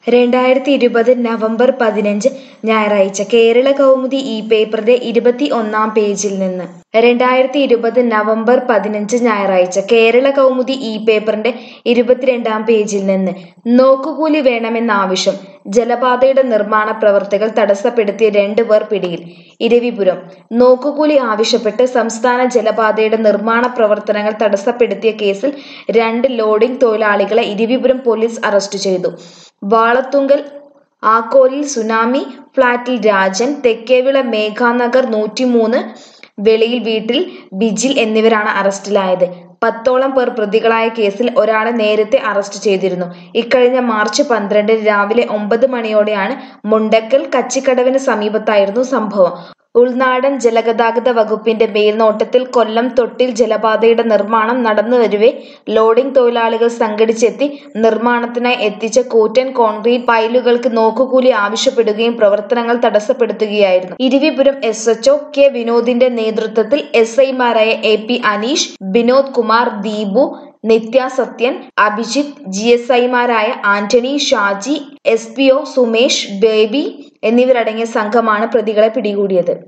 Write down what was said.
രണ്ടായിരത്തി ഇരുപത് നവംബർ പതിനഞ്ച് ഞായറാഴ്ച കേരള കൗമുദി ഈ പേപ്പറിന്റെ ഇരുപത്തി ഒന്നാം പേജിൽ നിന്ന് രണ്ടായിരത്തി ഇരുപത് നവംബർ പതിനഞ്ച് ഞായറാഴ്ച കേരള കൗമുദി ഈ പേപ്പറിന്റെ ഇരുപത്തിരണ്ടാം പേജിൽ നിന്ന് നോക്കുകൂലി വേണമെന്ന ആവശ്യം ജലപാതയുടെ നിർമ്മാണ പ്രവർത്തികൾ തടസ്സപ്പെടുത്തിയ രണ്ടു പേർ പിടിയിൽ ഇരവിപുരം നോക്കുകൂലി ആവശ്യപ്പെട്ട് സംസ്ഥാന ജലപാതയുടെ നിർമ്മാണ പ്രവർത്തനങ്ങൾ തടസ്സപ്പെടുത്തിയ കേസിൽ രണ്ട് ലോഡിംഗ് തൊഴിലാളികളെ ഇരവിപുരം പോലീസ് അറസ്റ്റ് ചെയ്തു വാളത്തുങ്കൽ ആക്കോലിൽ സുനാമി ഫ്ളാറ്റിൽ രാജൻ തെക്കേവിള മേഘാനഗർ നൂറ്റിമൂന്ന് വെളിയിൽ വീട്ടിൽ ബിജിൽ എന്നിവരാണ് അറസ്റ്റിലായത് പത്തോളം പേർ പ്രതികളായ കേസിൽ ഒരാളെ നേരത്തെ അറസ്റ്റ് ചെയ്തിരുന്നു ഇക്കഴിഞ്ഞ മാർച്ച് പന്ത്രണ്ടിന് രാവിലെ ഒമ്പത് മണിയോടെയാണ് മുണ്ടക്കൽ കച്ചിക്കടവിന് സമീപത്തായിരുന്നു സംഭവം ഉൾനാടൻ ജലഗതാഗത വകുപ്പിന്റെ മേൽനോട്ടത്തിൽ കൊല്ലം തൊട്ടിൽ ജലപാതയുടെ നിർമ്മാണം നടന്നുവരവെ ലോഡിംഗ് തൊഴിലാളികൾ സംഘടിച്ചെത്തി നിർമ്മാണത്തിനായി എത്തിച്ച കൂറ്റൻ കോൺക്രീറ്റ് പൈലുകൾക്ക് നോക്കുകൂലി ആവശ്യപ്പെടുകയും പ്രവർത്തനങ്ങൾ തടസ്സപ്പെടുത്തുകയായിരുന്നു ഇരിവിപുരം എസ് എച്ച്ഒ കെ വിനോദിന്റെ നേതൃത്വത്തിൽ എസ് ഐമാരായ A P Aneesh Vinod Kumar Deepu Nithya Sathyan Abhijith G S ഐമാരായ Antony Shaji S P O Sumesh Baby എന്നിവരടങ്ങിയ സംഘമാണ് പ്രതികളെ പിടികൂടിയത്